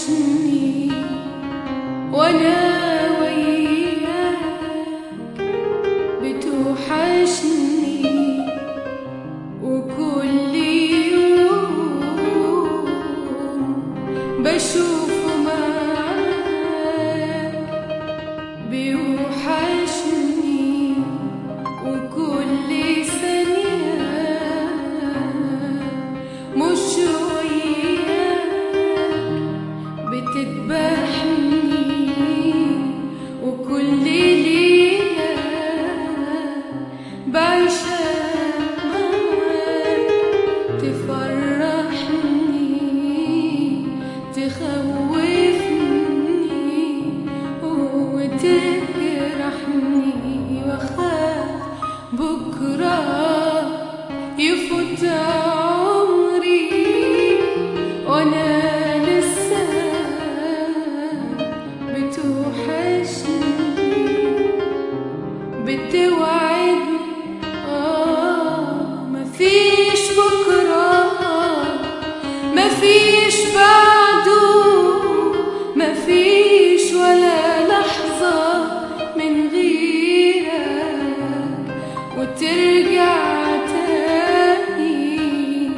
بتوحشني وانا وياك بتوحشني وكل يوم بشوفه معاك بيوحشني وكل ثانية مش وياك بتذبحني وكل ليلة بعيشها معاك تفرحني تخوفني وتجرحني واخاف بكرة يفوت عمري وانا لسه بتوحشني بتوعدني آه مفيش بكرة مفيش بعده مفيش ولا لحظة من غيرك وترجع تاني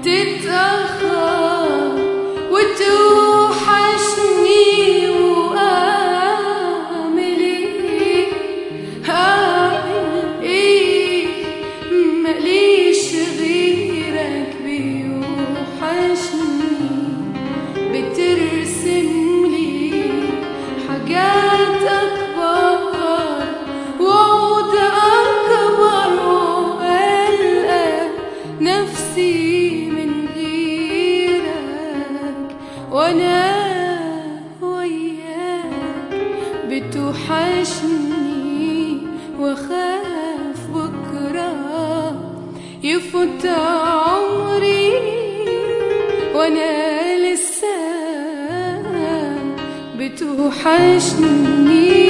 تتأخر وتوحشني وأعمل إيه هعمل إيه ماليش غيرك بيوحشني بترسم لي حاجات أكبر وعود أكبر وألقى نفسي من غيرك وأنا وياك بتوحشني وأخاف بكرة يفوت عمري وانا لسه بتوحشني